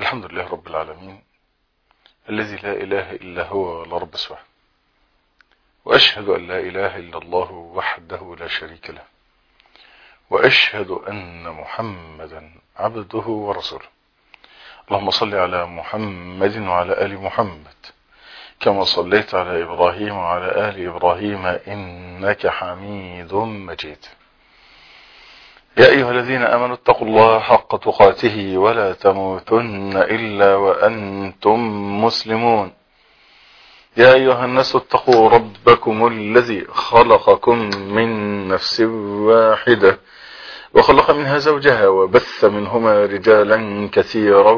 الحمد لله رب العالمين الذي لا إله إلا هو ولا رب سواه وأشهد أن لا إله إلا الله وحده لا شريك له وأشهد أن محمدا عبده ورسوله اللهم صل على محمد وعلى آل محمد كما صليت على إبراهيم وعلى آل إبراهيم إنك حميد مجيد يا أيها الذين آمنوا اتقوا الله حق تقاته ولا تموتن إلا وأنتم مسلمون يا أيها الناس اتقوا ربكم الذي خلقكم من نفس واحدة وخلق منها زوجها وبث منهما رجالا كثيرا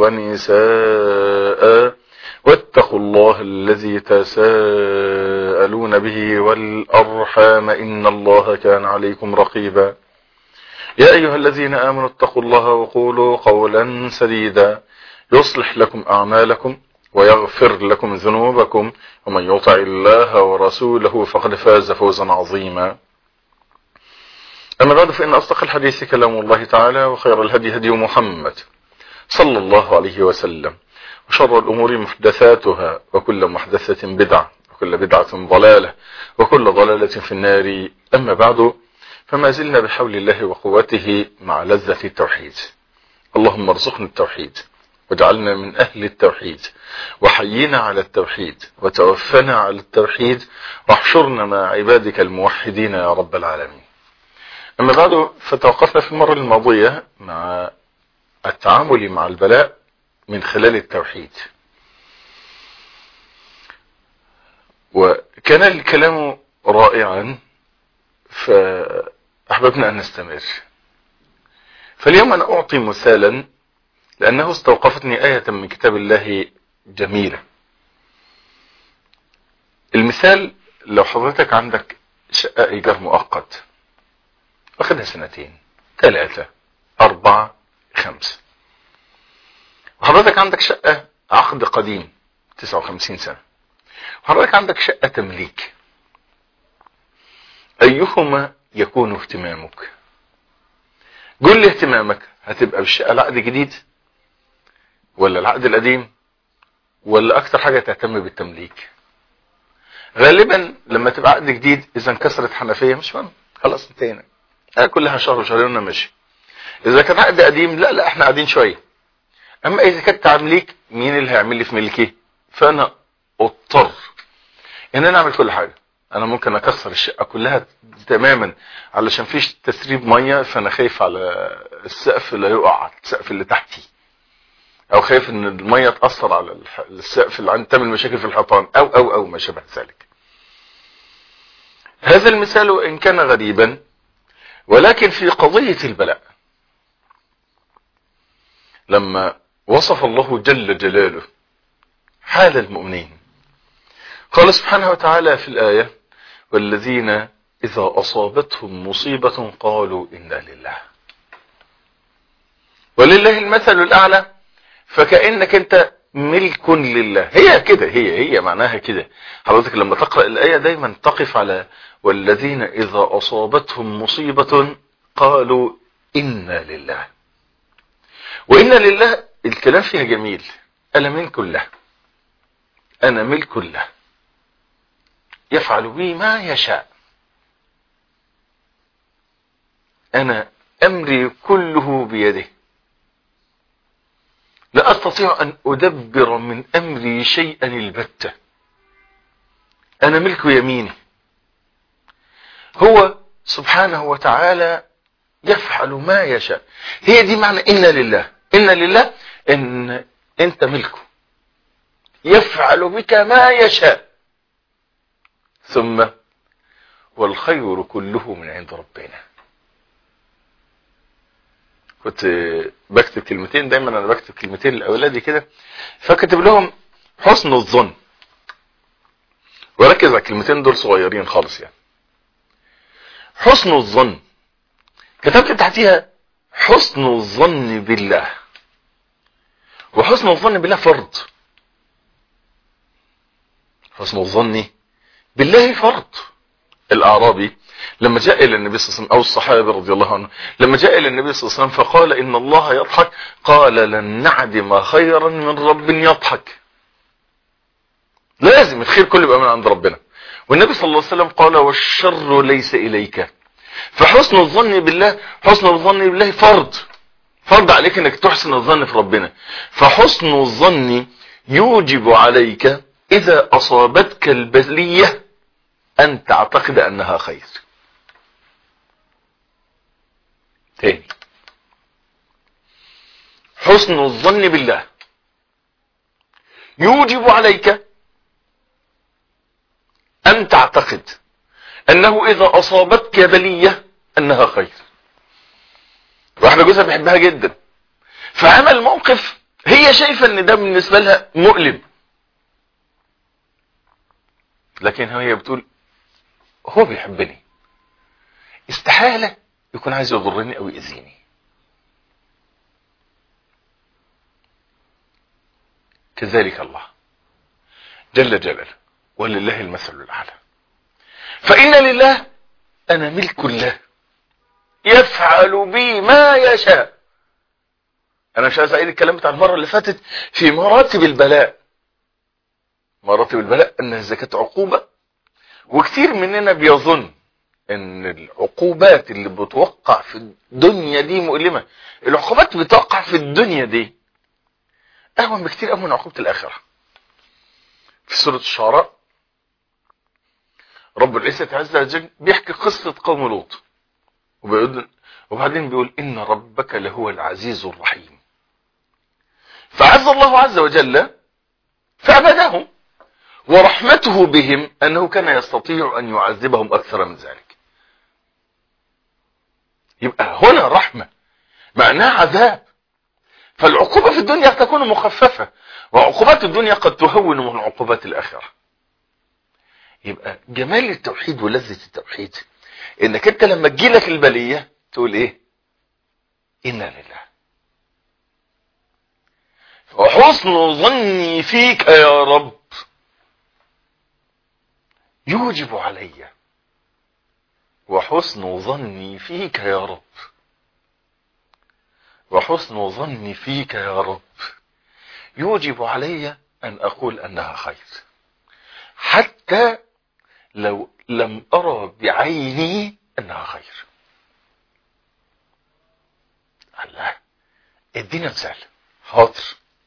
ونساء واتقوا الله الذي تساءلون به والأرحام إن الله كان عليكم رقيبا يا أيها الذين آمنوا اتقوا الله وقولوا قولا سديدا يصلح لكم أعمالكم ويغفر لكم ذنوبكم ومن يطع الله ورسوله فقد فاز فوزا عظيما أما بعد فإن أصدق الحديث كلام الله تعالى وخير الهدي هدي محمد صلى الله عليه وسلم وشر الأمور محدثاتها وكل محدثة بدعة وكل بدعة ضلالة وكل ضلالة في النار أما بعد فما زلنا بحول الله وقوته مع لذة التوحيد اللهم ارزقنا التوحيد واجعلنا من أهل التوحيد وحينا على التوحيد وتوفنا على التوحيد واحشرنا مع عبادك الموحدين يا رب العالمين أما بعد فتوقفنا في المرة الماضية مع التعامل مع البلاء من خلال التوحيد وكان الكلام رائعا فأحببنا أن نستمر فاليوم أنا أعطي مثالا لأنه استوقفتني آية من كتاب الله جميلة المثال لو حضرتك عندك شقة إيجار مؤقت واخدها سنتين ثلاثة أربعة خمسة وحضرتك عندك شقة عقد قديم 59 سنة وحضرتك عندك شقة تمليك أيهما يكون اهتمامك قل لي اهتمامك هتبقى بالشقة العقد جديد ولا العقد القديم ولا اكتر حاجة تهتم بالتمليك غالبا لما تبقى عقد جديد اذا انكسرت حنفية مش مهم خلاص انتهينا آه كلها شهر وشهرين ماشي اذا كان عقد قديم لا لا احنا قاعدين شوية اما اذا كانت تمليك مين اللي هيعمل لي في ملكي فانا اضطر ان انا اعمل كل حاجة انا ممكن اكسر الشقة كلها تماما علشان فيش تسريب مية فانا خايف على السقف اللي يقع السقف اللي تحتي او خايف ان المية تأثر على السقف اللي عندي تعمل مشاكل في الحيطان او او او ما شابه ذلك هذا المثال ان كان غريبا ولكن في قضية البلاء لما وصف الله جل جلاله حال المؤمنين قال سبحانه وتعالى في الآية والذين إذا أصابتهم مصيبة قالوا إنا لله ولله المثل الأعلى فكأنك أنت ملك لله هي كده هي هي معناها كده حضرتك لما تقرأ الآية دايما تقف على والذين إذا أصابتهم مصيبة قالوا إنا لله وإنا لله الكلام فيها جميل أنا ملك له أنا ملك له يفعل بي ما يشاء أنا أمري كله بيده لا أستطيع أن أدبر من أمري شيئا البتة أنا ملك يميني هو سبحانه وتعالى يفعل ما يشاء هي دي معنى إن لله إن لله إن أنت ملكه يفعل بك ما يشاء ثم والخير كله من عند ربنا كنت بكتب كلمتين دايما انا بكتب كلمتين لاولادي كده فكتب لهم حسن الظن وركز على الكلمتين دول صغيرين خالص يعني حسن الظن كتبت تحتيها حسن الظن بالله وحسن الظن بالله فرض حسن الظن بالله فرض الاعرابي لما جاء الى النبي صلى الله عليه وسلم او الصحابه رضي الله عنهم لما جاء الى النبي صلى الله عليه وسلم فقال ان الله يضحك قال لن نعدم خيرا من رب يضحك لازم الخير كله يبقى من عند ربنا والنبي صلى الله عليه وسلم قال والشر ليس اليك فحسن الظن بالله حسن الظن بالله فرض فرض عليك انك تحسن الظن في ربنا فحسن الظن يوجب عليك اذا اصابتك البليه ان تعتقد انها خير تاني حسن الظن بالله يوجب عليك ان تعتقد انه اذا اصابتك بلية انها خير واحدة جوزها بيحبها جدا فعمل موقف هي شايفة ان ده بالنسبة لها مؤلم لكن هي بتقول هو بيحبني استحالة يكون عايز يضرني او يأذيني كذلك الله جل جلاله ولله المثل الاعلى فان لله انا ملك الله يفعل بي ما يشاء انا مش عايز اعيد الكلام بتاع المره اللي فاتت في مراتب البلاء مراتب البلاء ان الزكاه عقوبه وكثير مننا بيظن ان العقوبات اللي بتوقع في الدنيا دي مؤلمه العقوبات بتوقع في الدنيا دي اهون بكتير قوي من عقوبه الاخره في سوره الشعراء رب العزة عز وجل بيحكي قصة قوم لوط وبيقول وبعدين بيقول إن ربك لهو العزيز الرحيم فعز الله عز وجل فعبدهم ورحمته بهم أنه كان يستطيع أن يعذبهم أكثر من ذلك يبقى هنا رحمة معناها عذاب فالعقوبة في الدنيا تكون مخففة وعقوبات الدنيا قد تهون من عقوبات الآخرة يبقى جمال التوحيد ولذة التوحيد انك انت لما تجيلك البلية تقول ايه انا لله وحسن ظني فيك يا رب يوجب علي وحسن ظني فيك يا رب وحسن ظني فيك يا رب يوجب علي ان اقول انها خير حتى لو لم أرى بعيني أنها خير الله ادينا مثال حاضر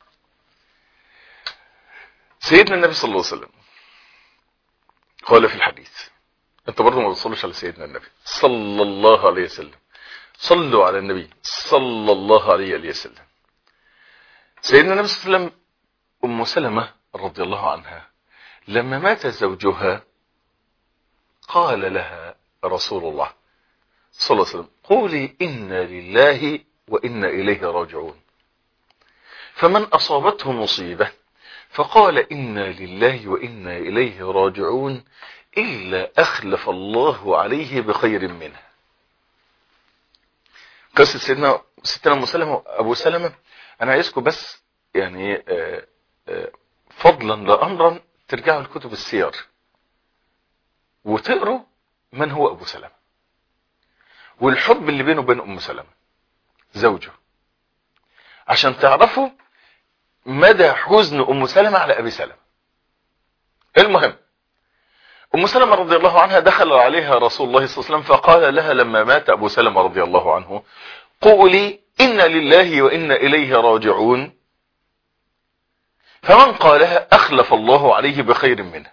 سيدنا النبي صلى الله عليه وسلم قال في الحديث انت برضه ما بتصليش على سيدنا النبي صلى الله عليه وسلم صلوا على النبي صلى الله عليه وسلم سيدنا النبي صلى الله عليه وسلم ام سلمة رضي الله عنها لما مات زوجها قال لها رسول الله صلى الله عليه وسلم قولي إنا لله وإنا إليه راجعون فمن أصابته مصيبة فقال إنا لله وإنا إليه راجعون إلا أخلف الله عليه بخير منها قصة سيدنا ستنا أم سلمة أبو سلمة أنا عايزكم بس يعني آآ آآ فضلا لا أمرا ترجعوا لكتب السير وتقروا من هو ابو سلمة والحب اللي بينه وبين ام سلمة زوجه عشان تعرفوا مدى حزن ام سلمة على ابي سلمة المهم ام سلمة رضي الله عنها دخل عليها رسول الله صلى الله عليه وسلم فقال لها لما مات ابو سلمة رضي الله عنه قولي إنا لله وإنا إليه راجعون فمن قالها أخلف الله عليه بخير منها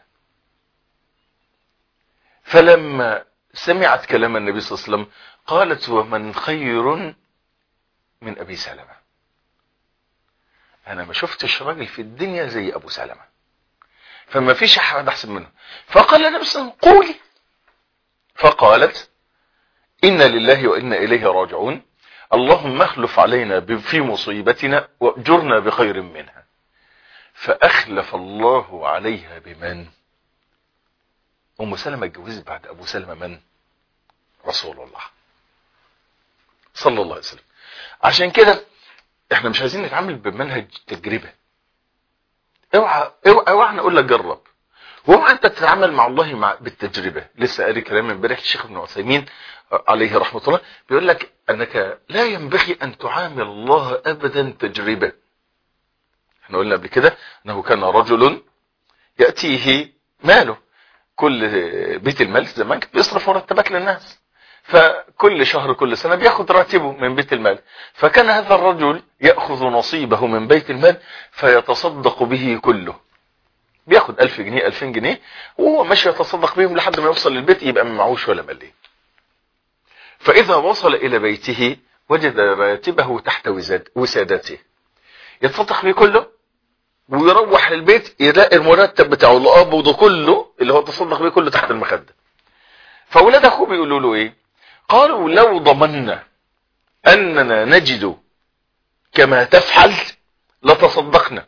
فلما سمعت كلام النبي صلى الله عليه وسلم قالت ومن خير من أبي سلمة أنا ما شفتش راجل في الدنيا زي أبو سلمة فما فيش أحد أحسن منه فقال النبي صلى الله عليه وسلم قولي فقالت إنا لله وإنا إليه راجعون اللهم اخلف علينا في مصيبتنا واجرنا بخير منها فأخلف الله عليها بمن أم سلمة اتجوزت بعد أبو سلمة من رسول الله صلى الله عليه وسلم عشان كده احنا مش عايزين نتعامل بمنهج تجربة اوعى اوعى اوعى نقول لك جرب وهو انت تتعامل مع الله مع بالتجربة لسه قاري كلام امبارح الشيخ ابن عثيمين عليه رحمة الله بيقول لك انك لا ينبغي ان تعامل الله ابدا تجربة احنا قلنا قبل كده انه كان رجل يأتيه ماله كل بيت المال زمان كان بيصرف مرتبات للناس فكل شهر كل سنة بياخد راتبه من بيت المال فكان هذا الرجل يأخذ نصيبه من بيت المال فيتصدق به كله بياخد ألف جنيه ألفين جنيه وهو ماشي يتصدق بهم لحد ما يوصل للبيت يبقى ما معهوش ولا مليم فإذا وصل إلى بيته وجد راتبه تحت وسادته يتصدق به كله ويروح للبيت يلاقي المرتب بتاعه اللي قبضه كله اللي هو تصدق به كله تحت المخدة فاولاد اخوه بيقولوا له ايه قالوا لو ضمنا اننا نجد كما تفعل لتصدقنا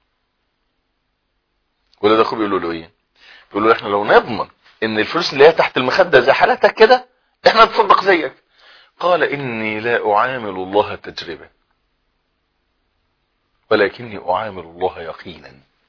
ولاد اخوه بيقولوا له ايه بيقولوا له احنا لو نضمن ان الفلوس اللي هي تحت المخدة زي حالتك كده احنا نتصدق زيك قال اني لا اعامل الله تجربة ولكني اعامل الله يقينا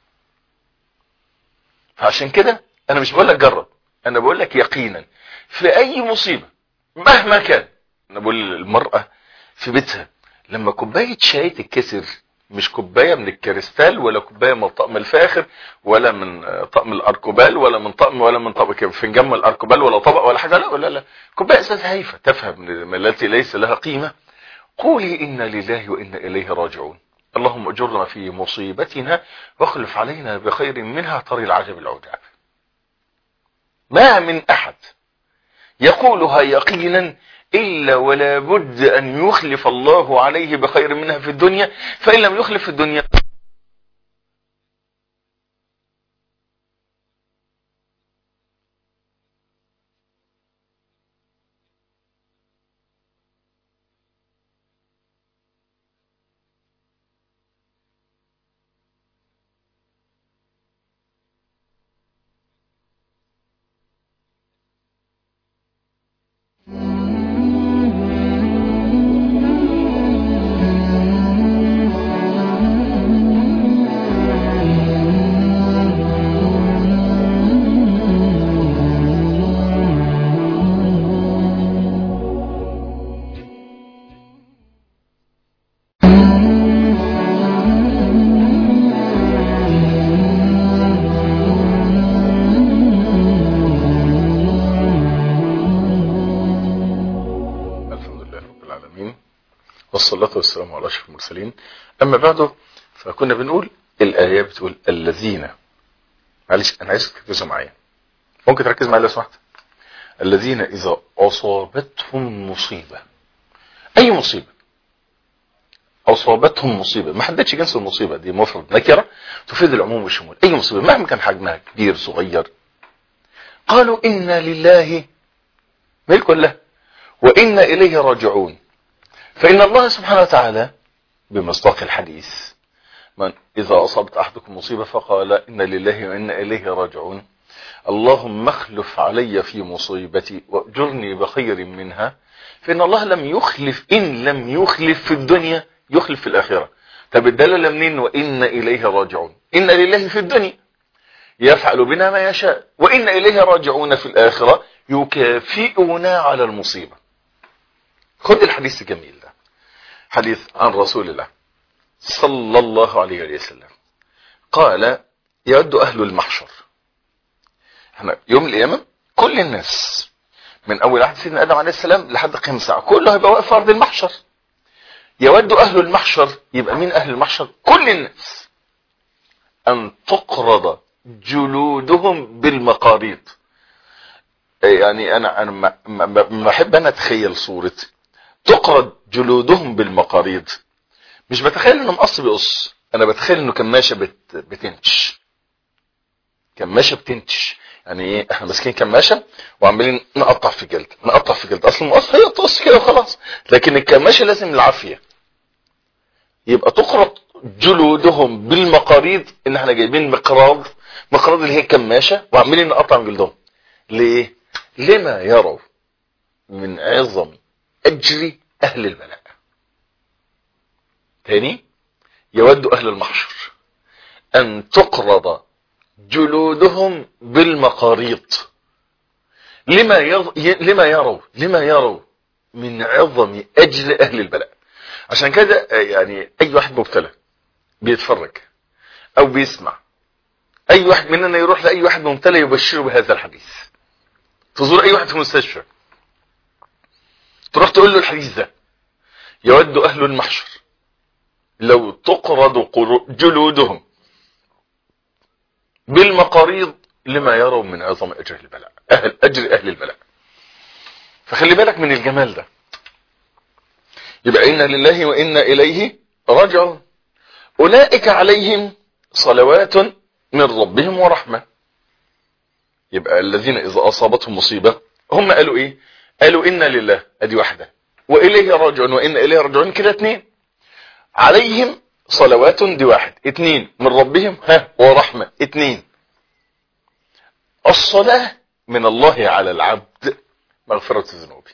فعشان كده انا مش بقول لك جرب انا بقول لك يقينا في اي مصيبة مهما كان انا بقول للمرأة في بيتها لما كوباية شاي تتكسر مش كوباية من الكريستال ولا كوباية من الطقم الفاخر ولا من طقم الاركوبال ولا من طقم ولا من طبق فنجان من الاركوبال ولا طبق ولا حاجة لا ولا لا كوباية اساس هايفة تفهم التي ليس لها قيمة قولي إنا لله وإنا إليه راجعون اللهم اجرنا في مصيبتنا واخلف علينا بخير منها طري العجب العجاب ما من أحد يقولها يقينا إلا ولا بد أن يخلف الله عليه بخير منها في الدنيا فإن لم يخلف في الدنيا والصلاة والسلام على أشرف المرسلين أما بعد فكنا بنقول الآية بتقول الذين معلش أنا عايزك تركزوا معايا ممكن تركز معايا لو سمحت الذين إذا أصابتهم مصيبة أي مصيبة أصابتهم مصيبة ما حددش جنس المصيبة دي مفرد نكرة تفيد العموم والشمول أي مصيبة مهما كان حجمها كبير صغير قالوا إنا لله ملك الله وإنا إليه راجعون فإن الله سبحانه وتعالى بمصداق الحديث من إذا أصابت أحدكم مصيبة فقال إن لله وإنا إليه راجعون اللهم اخلف علي في مصيبتي وأجرني بخير منها فإن الله لم يخلف إن لم يخلف في الدنيا يخلف في الآخرة طب الدلالة منين وإن إليه راجعون إن لله في الدنيا يفعل بنا ما يشاء وإن إليه راجعون في الآخرة يكافئنا على المصيبة خد الحديث الجميل ده حديث عن رسول الله صلى الله عليه وسلم قال يعد أهل المحشر احنا يوم القيامة كل الناس من أول عهد سيدنا آدم عليه السلام لحد قيام الساعة كله هيبقى واقف في أرض المحشر يود أهل المحشر يبقى مين أهل المحشر كل الناس أن تقرض جلودهم بالمقاريض يعني أنا أنا ما أحب أنا أتخيل صورة تقرض جلودهم بالمقاريض مش بتخيل انه مقص بيقص انا بتخيل انه كماشه بت... بتنتش كماشه بتنتش يعني ايه احنا ماسكين كماشه وعمالين نقطع في جلد نقطع في جلد اصل المقص هي تقص كده وخلاص لكن الكماشه لازم العافيه يبقى تقرض جلودهم بالمقاريض ان احنا جايبين مقراض مقراض اللي هي كماشه وعمالين نقطع من جلدهم ليه لما يروا من عظم اجر اهل البلاء تاني يود اهل المحشر ان تقرض جلودهم بالمقاريض لما يض... ي... لما يروا لما يروا من عظم اجل اهل البلاء عشان كده يعني اي واحد مبتلى بيتفرج او بيسمع اي واحد مننا يروح لاي واحد مبتلى يبشره بهذا الحديث تزور اي واحد في المستشفى تروح تقول له الحديث ده يود اهل المحشر لو تقرض جلودهم بالمقاريض لما يروا من عظم اجر البلاء اهل اجر اهل البلاء فخلي بالك من الجمال ده يبقى انا لله وانا اليه راجعون اولئك عليهم صلوات من ربهم ورحمه يبقى الذين اذا اصابتهم مصيبه هم قالوا ايه قالوا انا لله ادي واحده واليه راجعون وانا اليه راجعون كده اتنين عليهم صلوات دي واحد اتنين من ربهم ها ورحمة اتنين الصلاة من الله على العبد مغفرة الذنوب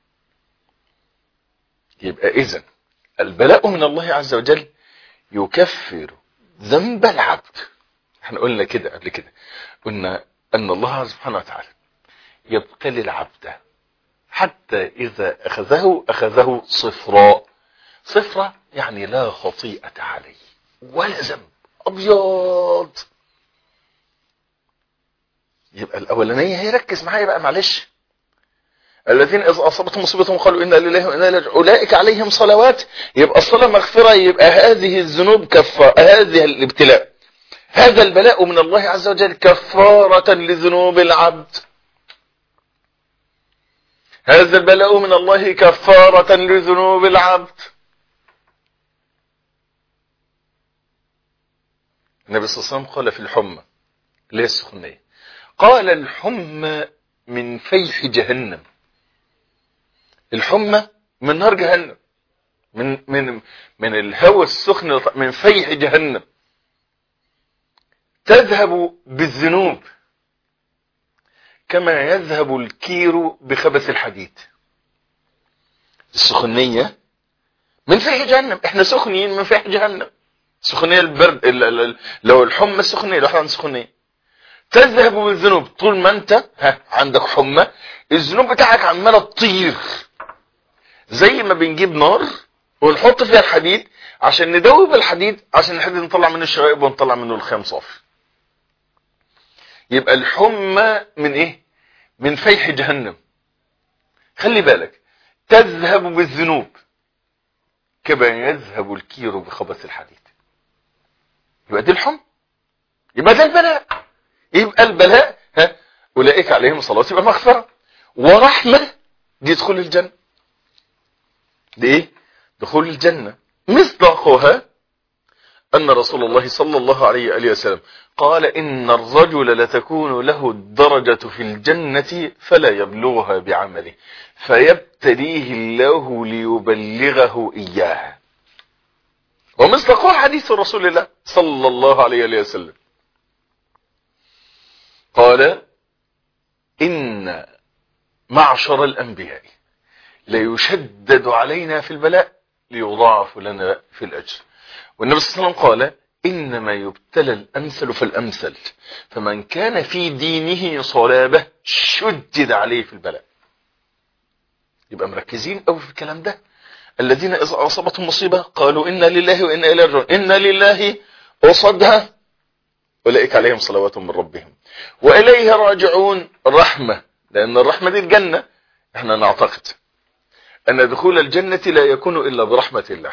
يبقى اذا البلاء من الله عز وجل يكفر ذنب العبد احنا قلنا كده قبل كده قلنا ان الله سبحانه وتعالى يبتلي العبد حتى اذا اخذه اخذه صفراء صفرة يعني لا خطيئة عليه ولا ذنب ابيض يبقى الاولانيه هيركز معايا بقى معلش الذين اذا اصابتهم مصيبه قالوا انا لله وانا اليه اولئك عليهم صلوات يبقى الصلاه مغفره يبقى هذه الذنوب كفاره هذه الابتلاء هذا البلاء من الله عز وجل كفاره لذنوب العبد هذا البلاء من الله كفاره لذنوب العبد النبي صلى الله عليه وسلم قال في الحمى اللي هي السخنيه قال الحمى من فيح جهنم الحمى من نار جهنم من من من الهواء السخن من فيح جهنم تذهب بالذنوب كما يذهب الكير بخبث الحديد السخنيه من فيح جهنم احنا سخنين من فيح جهنم سخونيه البرد لو الحمى السخونيه لو عن سخونيه تذهب بالذنوب طول ما انت ها عندك حمى الذنوب بتاعك عماله تطير زي ما بنجيب نار ونحط فيها الحديد عشان ندوب الحديد عشان الحديد نطلع منه الشوائب ونطلع منه الخام صافي يبقى الحمى من ايه من فيح جهنم خلي بالك تذهب بالذنوب كما يذهب الكير بخبث الحديد يبقى دي الحمى يبقى ده البلاء يبقى البلاء ها اولئك عليهم صلاه يبقى مغفره ورحمه دي دخول الجنه دي ايه دخول الجنه مصداقها ان رسول الله صلى الله عليه واله وسلم قال ان الرجل لتكون له الدرجه في الجنه فلا يبلغها بعمله فيبتليه الله ليبلغه اياها ومصداقها حديث رسول الله صلى الله عليه وآله وسلم قال إن معشر الأنبياء ليشدد علينا في البلاء ليضاعف لنا في الأجر والنبي صلى الله عليه وسلم قال إنما يبتلى الأمثل فالأمثل فمن كان في دينه صلابة شدد عليه في البلاء يبقى مركزين قوي في الكلام ده الذين إذا أصابتهم مصيبة قالوا إنا لله وإنا إليه راجعون إنا لله وصدها أولئك عليهم صلوات من ربهم وإليه راجعون رحمة لأن الرحمة دي الجنة احنا نعتقد أن دخول الجنة لا يكون إلا برحمة الله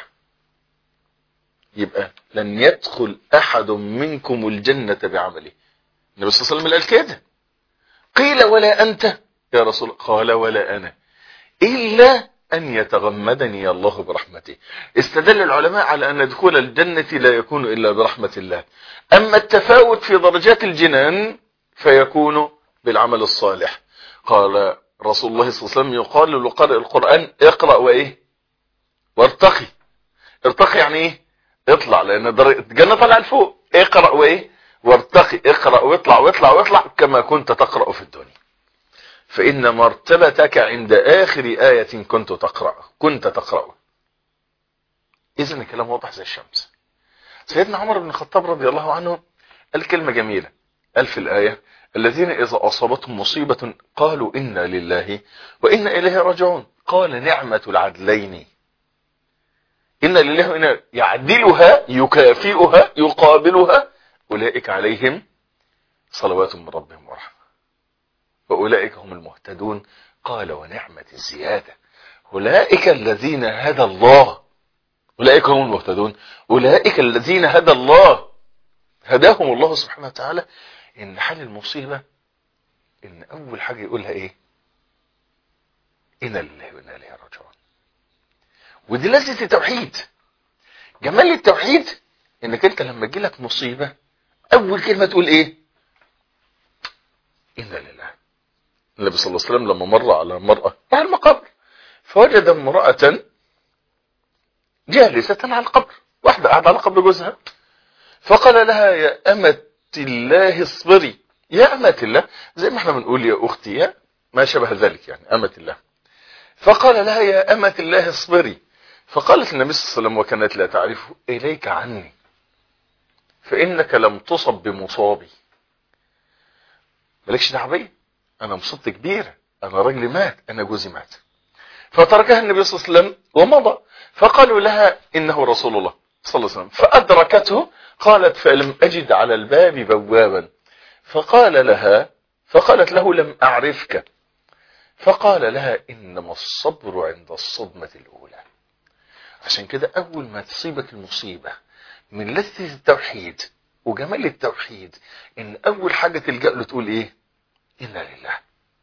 يبقى لن يدخل أحد منكم الجنة بعمله النبي صلى الله عليه وسلم قال كده قيل ولا أنت يا رسول قال ولا أنا إلا أن يتغمدني الله برحمته استدل العلماء على أن دخول الجنة لا يكون إلا برحمة الله أما التفاوت في درجات الجنان فيكون بالعمل الصالح قال رسول الله صلى الله عليه وسلم يقال لقارئ القرآن اقرأ وإيه وارتقي ارتقي يعني إيه اطلع لأن الجنة طلع لفوق اقرأ وإيه وارتقي اقرأ واطلع واطلع واطلع كما كنت تقرأ في الدنيا فإن مرتبتك عند آخر آية كنت تقرأ كنت تقرأ إذن الكلام واضح زي الشمس سيدنا عمر بن الخطاب رضي الله عنه قال كلمة جميلة قال في الآية الذين إذا أصابتهم مصيبة قالوا إنا لله وإنا إليه راجعون قال نعمة العدلين إن لله وإنا يعدلها يكافئها يقابلها أولئك عليهم صلوات من ربهم ورحمة وأولئك هم المهتدون قال ونعمة الزيادة أولئك الذين هدى الله أولئك هم المهتدون أولئك الذين هدى الله هداهم الله سبحانه وتعالى إن حال المصيبة إن أول حاجة يقولها إيه إنا لله وإنا إليه راجعون ودي لذة التوحيد جمال التوحيد إنك أنت لما تجيلك مصيبة أول كلمة تقول إيه إنا لله النبي صلى الله عليه وسلم لما مر على مرأة على المقابر فوجد امرأة جالسة على القبر واحدة قاعدة على قبر جوزها فقال لها يا أمة الله اصبري يا أمة الله زي ما احنا بنقول يا أختي يا ما شبه ذلك يعني أمة الله فقال لها يا أمة الله اصبري فقالت النبي صلى الله عليه وسلم وكانت لا تعرف إليك عني فإنك لم تصب بمصابي مالكش دعوه بيا انا مصيبتي كبيره انا راجلي مات انا جوزي مات فتركها النبي صلى الله عليه وسلم ومضى فقالوا لها انه رسول الله صلى الله عليه وسلم فادركته قالت فلم اجد على الباب بوابا فقال لها فقالت له لم اعرفك فقال لها انما الصبر عند الصدمه الاولى عشان كده اول ما تصيبك المصيبه من لذة التوحيد وجمال التوحيد ان اول حاجة تلجأ له تقول ايه انا لله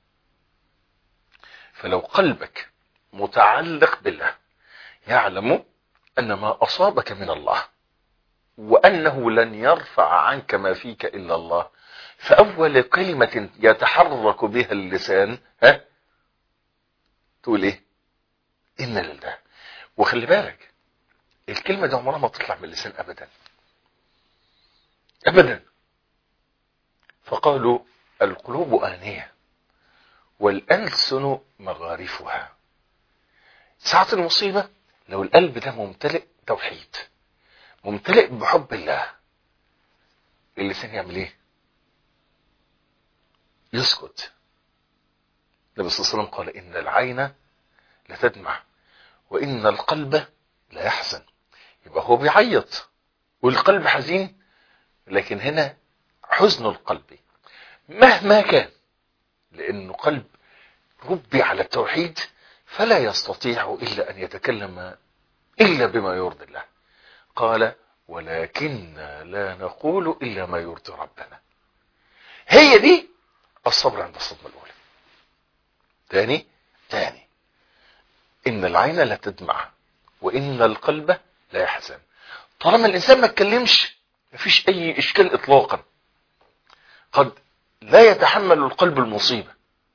فلو قلبك متعلق بالله يعلم ان ما اصابك من الله وانه لن يرفع عنك ما فيك الا الله فاول كلمة يتحرك بها اللسان ها تقول ايه انا لله وخلي بالك الكلمة دي عمرها ما تطلع من اللسان ابدا ابدا فقالوا القلوب آنية والألسن مغارفها ساعة المصيبة لو القلب ده ممتلئ توحيد ممتلئ بحب الله اللسان يعمل ايه يسكت النبي صلى الله عليه وسلم قال ان العين لتدمع وان القلب لا يحزن يبقى هو بيعيط والقلب حزين لكن هنا حزن القلب مهما كان لانه قلب ربي على التوحيد فلا يستطيع الا ان يتكلم الا بما يرضي الله قال ولكن لا نقول الا ما يرضي ربنا هي دي الصبر عند الصدمه الاولى تاني تاني ان العين لا تدمع وان القلب لا يحزن طالما الانسان ما اتكلمش مفيش اي اشكال اطلاقا قد لا يتحمل القلب المصيبة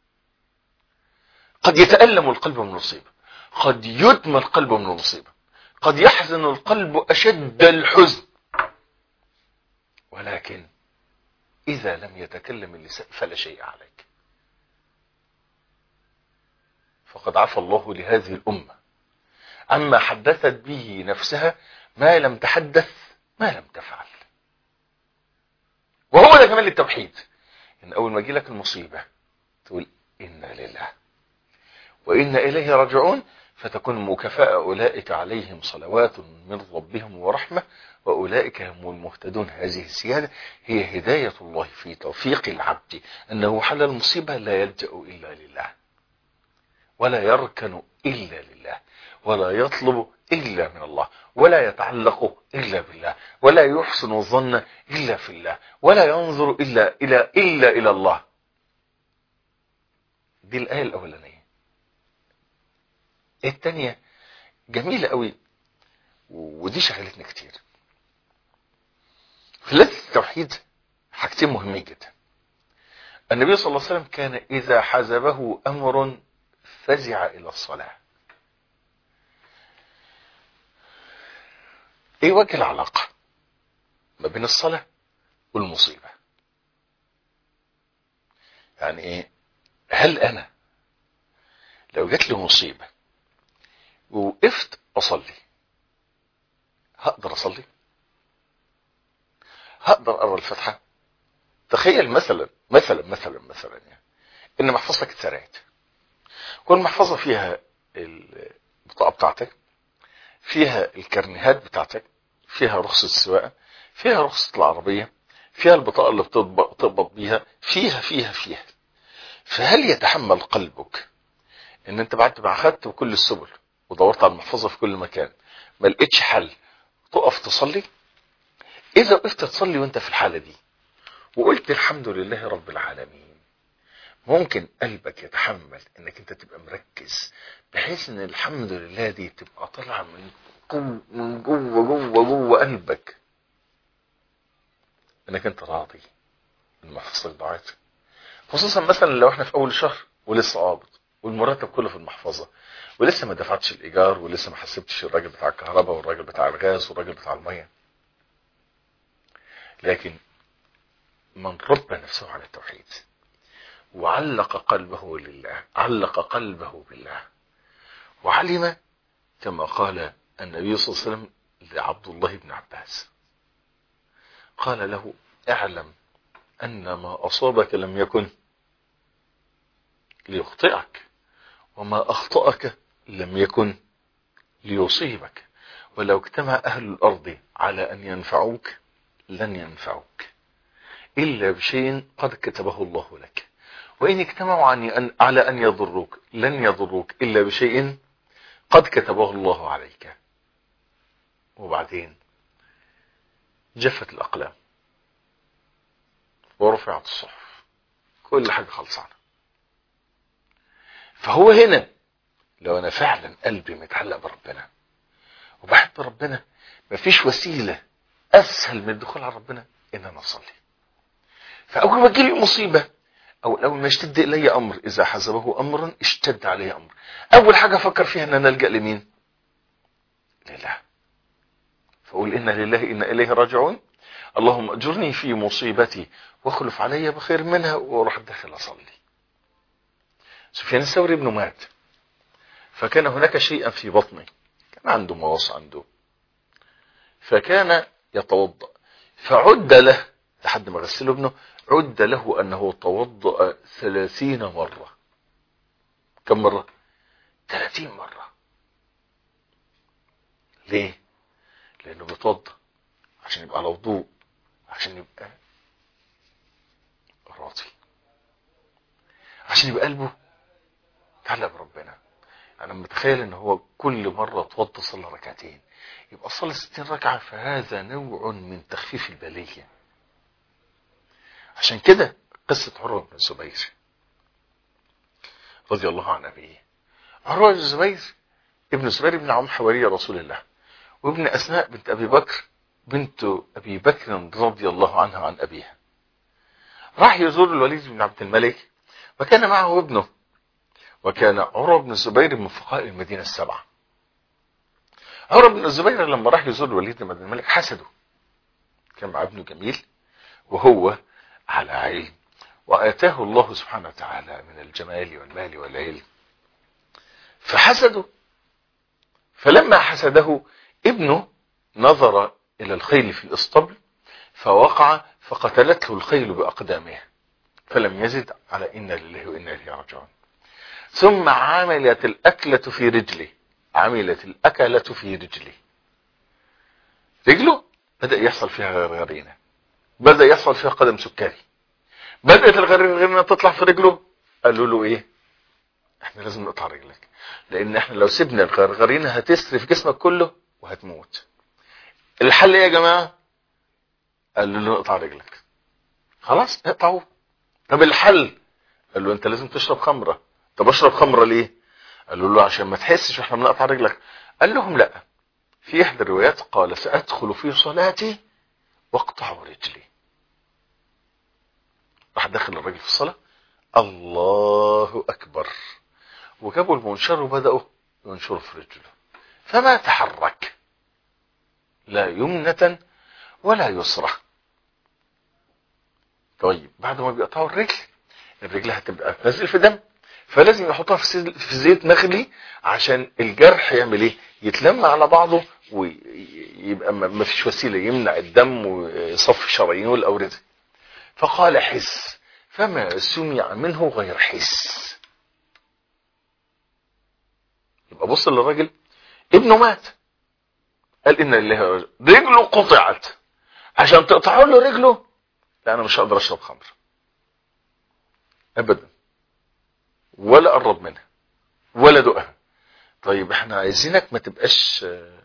قد يتألم القلب من المصيبة قد يدمى القلب من المصيبة قد يحزن القلب أشد الحزن ولكن إذا لم يتكلم اللسان فلا شيء عليك فقد عفى الله لهذه الأمة عما حدثت به نفسها ما لم تحدث ما لم تفعل وهو ده جمال التوحيد ان اول ما لك المصيبة تقول انا لله وانا اليه راجعون فتكون مكافأة اولئك عليهم صلوات من ربهم ورحمة واولئك هم المهتدون هذه السيادة هي هداية الله في توفيق العبد انه حل المصيبة لا يلجأ الا لله ولا يركن الا لله ولا يطلب إلا من الله ولا يتعلق إلا بالله ولا يحسن الظن إلا في الله ولا ينظر إلا إلى إلا إلى الله دي الآية الأولانية الثانية جميلة قوي ودي شغلتنا كتير في لذة التوحيد حاجتين مهمين جدا النبي صلى الله عليه وسلم كان إذا حزبه أمر فزع إلى الصلاة ايه وجه العلاقة ما بين الصلاة والمصيبة يعني ايه هل انا لو جات لي مصيبة ووقفت اصلي هقدر اصلي هقدر اقرا الفاتحة تخيل مثلا مثلا مثلا مثلا يعني ان محفظتك اتسرقت كل محفظة فيها البطاقة بتاعتك فيها الكرنيهات بتاعتك فيها رخصة السواقة فيها رخصة العربية فيها البطاقة اللي بتقبض بيها فيها فيها فيها فهل يتحمل قلبك ان انت بعد ما اخدت بكل السبل ودورت على المحفظة في كل مكان ما لقيتش حل تقف تصلي اذا وقفت تصلي وانت في الحالة دي وقلت الحمد لله رب العالمين ممكن قلبك يتحمل انك انت تبقى مركز بحيث ان الحمد لله دي تبقى طالعه من جوه من جوه جوه جوه قلبك انك انت راضي المحفظه ضاعت خصوصا مثلا لو احنا في اول شهر ولسه قابض والمرتب كله في المحفظه ولسه ما دفعتش الايجار ولسه ما حسبتش الراجل بتاع الكهرباء والراجل بتاع الغاز والراجل بتاع الميه لكن من ربى نفسه على التوحيد وعلق قلبه لله علق قلبه بالله وعلم كما قال النبي صلى الله عليه وسلم لعبد الله بن عباس قال له اعلم أن ما أصابك لم يكن ليخطئك وما أخطأك لم يكن ليصيبك ولو اجتمع أهل الأرض على أن ينفعوك لن ينفعوك إلا بشيء قد كتبه الله لك وإن اجتمعوا على أن يضروك لن يضروك إلا بشيء قد كتبه الله عليك وبعدين جفت الأقلام ورفعت الصحف كل حاجة خلصانة فهو هنا لو أنا فعلا قلبي متعلق بربنا وبحب ربنا مفيش وسيلة أسهل من الدخول على ربنا إن أنا أصلي فأول ما تجيلي مصيبة أو أول ما يشتد إلي أمر إذا حسبه أمرا اشتد علي أمر أول حاجة أفكر فيها أن أنا ألجأ لمين لله فأقول إن لله إن إليه راجعون اللهم أجرني في مصيبتي واخلف علي بخير منها وأروح داخل أصلي سفيان الثوري ابنه مات فكان هناك شيئا في بطنه كان عنده مواص عنده فكان يتوضأ فعد له لحد ما غسله ابنه عد له أنه توضأ ثلاثين مرة كم مرة ثلاثين مرة ليه لأنه بيتوضأ عشان يبقى على وضوء عشان يبقى راضي عشان يبقى قلبه تعلق بربنا انا متخيل ان هو كل مرة توضى صلى ركعتين يبقى صلى ستين ركعة فهذا نوع من تخفيف البلية عشان كده قصة عروة بن الزبير رضي الله عن أبيه عروة بن الزبير ابن الزبير بن عم حواري رسول الله وابن أسماء بنت أبي بكر بنت أبي بكر رضي الله عنها عن أبيها راح يزور الوليد بن عبد الملك وكان معه ابنه وكان عروة بن الزبير من فقهاء المدينة السبعة عروة بن الزبير لما راح يزور الوليد بن عبد الملك حسده كان مع ابنه جميل وهو على علم وآتاه الله سبحانه وتعالى من الجمال والمال والعلم فحسده فلما حسده ابنه نظر إلى الخيل في الإسطبل فوقع فقتلته الخيل بأقدامها فلم يزد على إنا لله وإنا إليه راجعون ثم عملت الأكلة في رجله عملت الأكلة في رجله رجله بدأ يحصل فيها غرغرينة بدأ يحصل فيها قدم سكري بدأت الغرغرينة تطلع في رجله قالوا له ايه احنا لازم نقطع رجلك لان احنا لو سيبنا الغرغرينة هتسري في جسمك كله وهتموت الحل ايه يا جماعة قالوا له نقطع رجلك خلاص اقطعوه طب الحل قال له انت لازم تشرب خمرة طب اشرب خمرة ليه قالوا له عشان ما تحسش واحنا بنقطع رجلك قال لهم لا في احدى الروايات قال سأدخل في صلاتي واقطع رجلي راح دخل الراجل في الصلاة الله أكبر وجابوا المنشر وبدأوا ينشروا في رجله فما تحرك لا يمنة ولا يسرى طيب بعد ما بيقطعوا الرجل الرجل هتبقى نازل في دم فلازم يحطها في زيت مغلي عشان الجرح يعمل ايه يتلم على بعضه ويبقى ما فيش وسيله يمنع الدم ويصفي شرايينه والاورده فقال حس فما سمع منه غير حس يبقى بص للراجل ابنه مات قال ان لله رجل رجله قطعت عشان تقطعوا له رجله لا انا مش هقدر اشرب خمر ابدا ولا قرب منها ولا دقها طيب احنا عايزينك ما تبقاش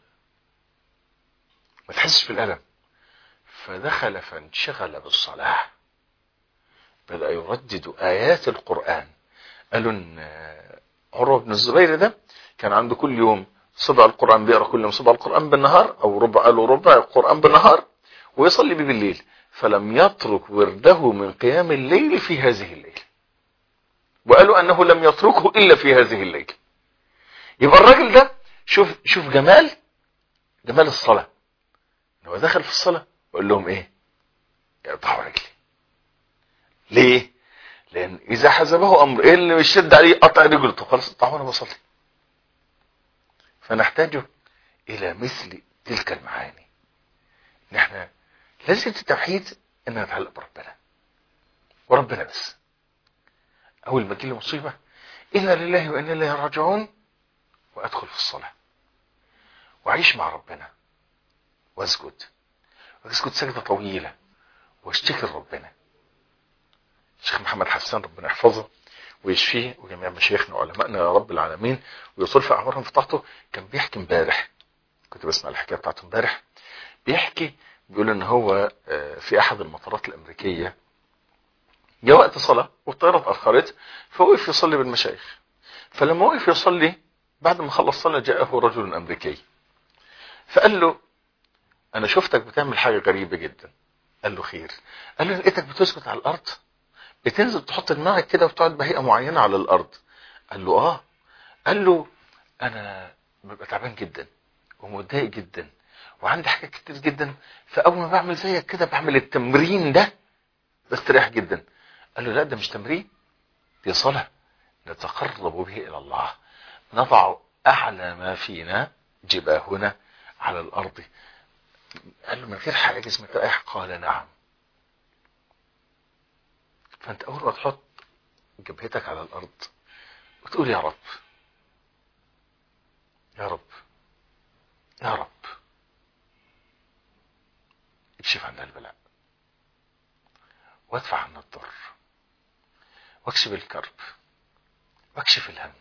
ما تحسش بالالم فدخل فانشغل بالصلاه بدا يردد ايات القران قالوا ان عروه بن الزبير ده كان عنده كل يوم صبع القرآن بيقرأ كل يوم صبع القرآن بالنهار أو ربع قالوا ربع القرآن بالنهار ويصلي به بالليل فلم يترك ورده من قيام الليل في هذه الليل وقالوا أنه لم يتركه إلا في هذه الليل يبقى الراجل ده شوف شوف جمال جمال الصلاة هو دخل في الصلاة وقال لهم إيه يقطعوا رجلي ليه لأن إذا حزبه أمر إيه اللي يشد عليه قطع رجله طب خلاص اقطعوا أنا بصلي فنحتاج الى مثل تلك المعاني نحن لازم التوحيد ان نتعلق بربنا وربنا بس اول ما تجيلي مصيبه انا لله وانا اليه راجعون وادخل في الصلاه واعيش مع ربنا واسجد واسجد سجده طويله واشتكي لربنا الشيخ محمد حسان ربنا يحفظه ويشفيه وجميع مشايخنا وعلمائنا يا رب العالمين ويطول في اعمارهم في طاعته كان بيحكي امبارح كنت بسمع الحكايه بتاعته امبارح بيحكي بيقول ان هو في احد المطارات الامريكيه جاء وقت صلاه والطياره اتاخرت فوقف يصلي بالمشايخ فلما وقف يصلي بعد ما خلص صلاه جاءه رجل امريكي فقال له انا شفتك بتعمل حاجه غريبه جدا قال له خير قال له لقيتك بتسجد على الارض بتنزل تحط دماغك كده وتقعد بهيئه معينه على الارض قال له اه قال له انا ببقى تعبان جدا ومتضايق جدا وعندي حاجات كتير جدا فاول ما بعمل زيك كده بعمل التمرين ده بستريح جدا قال له لا ده مش تمرين دي صلاه نتقرب به الى الله نضع اعلى ما فينا جباهنا على الارض قال له من غير حاجه جسمك رايح قال نعم فانت اول ما تحط جبهتك على الارض وتقول يا رب يا رب يا رب اكشف عنا البلاء وادفع عنا الضر واكشف الكرب واكشف الهم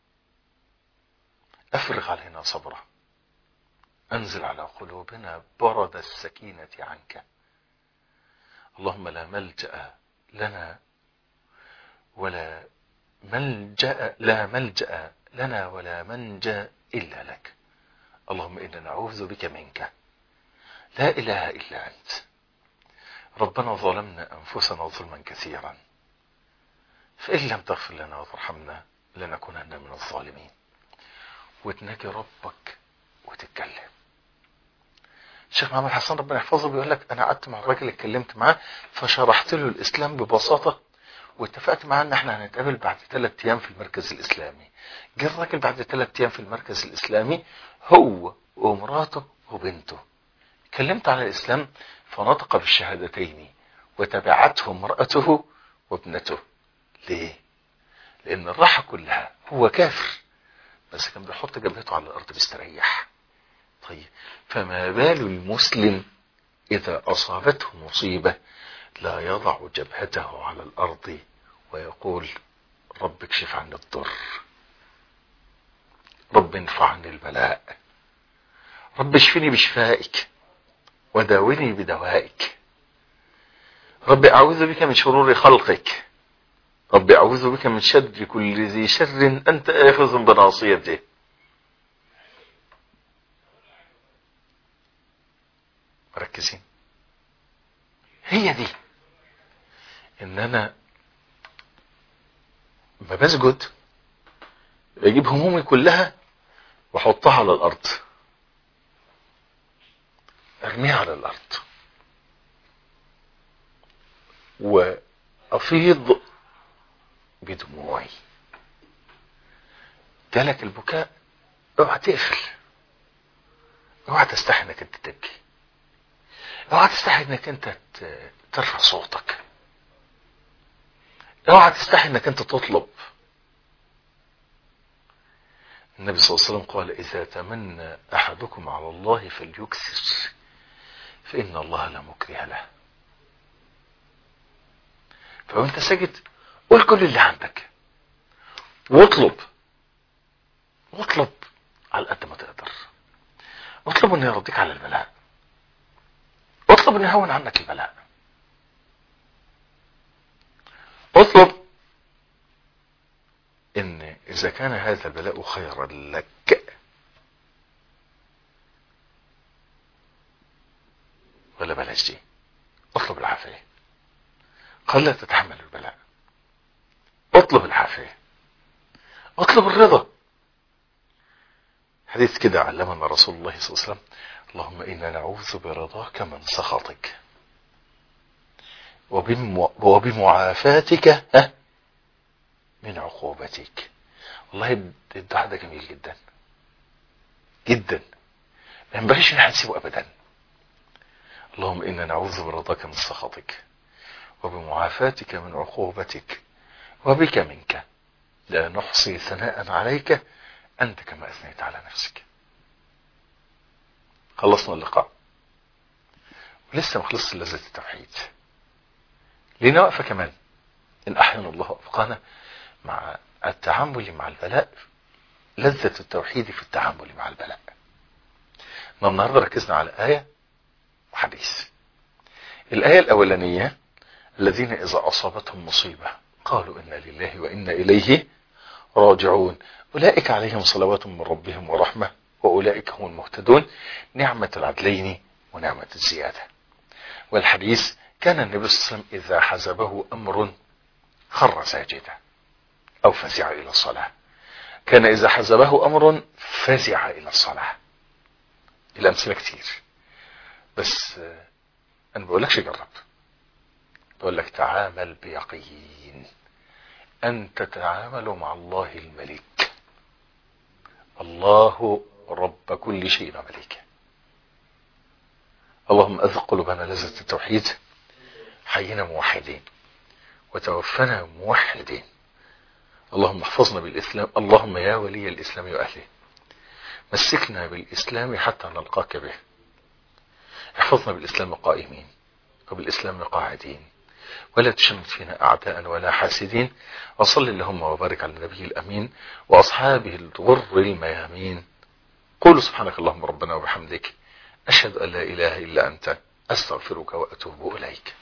افرغ علينا صبرا انزل على قلوبنا برد السكينة عنك اللهم لا ملجأ لنا ولا ملجأ لا ملجأ لنا ولا منجا إلا لك اللهم إنا نعوذ بك منك لا إله إلا أنت ربنا ظلمنا أنفسنا ظلما كثيرا فإن لم تغفر لنا وترحمنا لنكونن من الظالمين وتناجي ربك وتتكلم الشيخ محمد حسن ربنا يحفظه بيقول لك انا قعدت مع الراجل اتكلمت معاه فشرحت له الاسلام ببساطه واتفقت معاه ان احنا هنتقابل بعد ثلاث ايام في المركز الاسلامي جه الراجل بعد ثلاث ايام في المركز الاسلامي هو ومراته وبنته اتكلمت على الاسلام فنطق بالشهادتين وتبعته امراته وابنته ليه لان الراحه كلها هو كافر بس كان بيحط جبهته على الارض بيستريح طيب فما بال المسلم إذا أصابته مصيبة لا يضع جبهته على الأرض ويقول رب اكشف عني الضر رب انفع عني البلاء رب اشفني بشفائك وداوني بدوائك رب أعوذ بك من شرور خلقك رب أعوذ بك من شر كل ذي شر أنت آخذ بناصيته مركزين هي دي ان انا ما بسجد بجيب همومي كلها واحطها على الارض ارميها على الارض وافيض بدموعي جالك البكاء اوعى تقفل اوعى تستحي انك انت تبكي اوعى تستحي انك انت ترفع صوتك اوعى تستحي انك انت تطلب النبي صلى الله عليه وسلم قال اذا تمنى احدكم على الله فليكثر فان الله لا مكره له فوانت ساجد قول كل اللي عندك واطلب واطلب على قد ما تقدر اطلب انه يرضيك على البلاء اطلب انه يهون عنك البلاء اطلب ان اذا كان هذا البلاء خيرا لك ولا بلاش دي اطلب العافية قال لا تتحمل البلاء اطلب العافية اطلب الرضا حديث كده علمنا رسول الله صلى الله عليه وسلم اللهم إنا نعوذ برضاك من سخطك وبمعافاتك ها من عقوبتك والله الدعاء ده جميل جدا جدا ما ينبغيش ان احنا نسيبه ابدا اللهم انا نعوذ برضاك من سخطك وبمعافاتك من عقوبتك وبك منك لا نحصي ثناء عليك انت كما اثنيت على نفسك خلصنا اللقاء ولسه ما خلصت لذة التوحيد لينا وقفة كمان إن أحيانا الله أبقانا مع التعامل مع البلاء لذة التوحيد في التعامل مع البلاء النهاردة ركزنا على آية وحديث الآية الأولانية الذين إذا أصابتهم مصيبة قالوا إنا لله وإنا إليه راجعون أولئك عليهم صلوات من ربهم ورحمة وأولئك هم المهتدون نعمة العدلين ونعمة الزيادة والحديث كان النبي صلى الله عليه وسلم إذا حزبه أمر خر ساجدا أو فزع إلى الصلاة كان إذا حزبه أمر فزع إلى الصلاة الأمثلة كتير بس أنا بقولكش جرب بقول لك تعامل بيقين أن تتعامل مع الله الملك الله رب كل شيء ومليكه اللهم أذق قلوبنا لذة التوحيد حينا موحدين وتوفنا موحدين اللهم احفظنا بالإسلام اللهم يا ولي الإسلام وأهله مسكنا بالإسلام حتى نلقاك به احفظنا بالإسلام قائمين وبالإسلام قاعدين ولا تشمت فينا أعداء ولا حاسدين وصل اللهم وبارك على النبي الأمين وأصحابه الغر الميامين قولوا سبحانك اللهم ربنا وبحمدك أشهد أن لا إله إلا أنت أستغفرك وأتوب إليك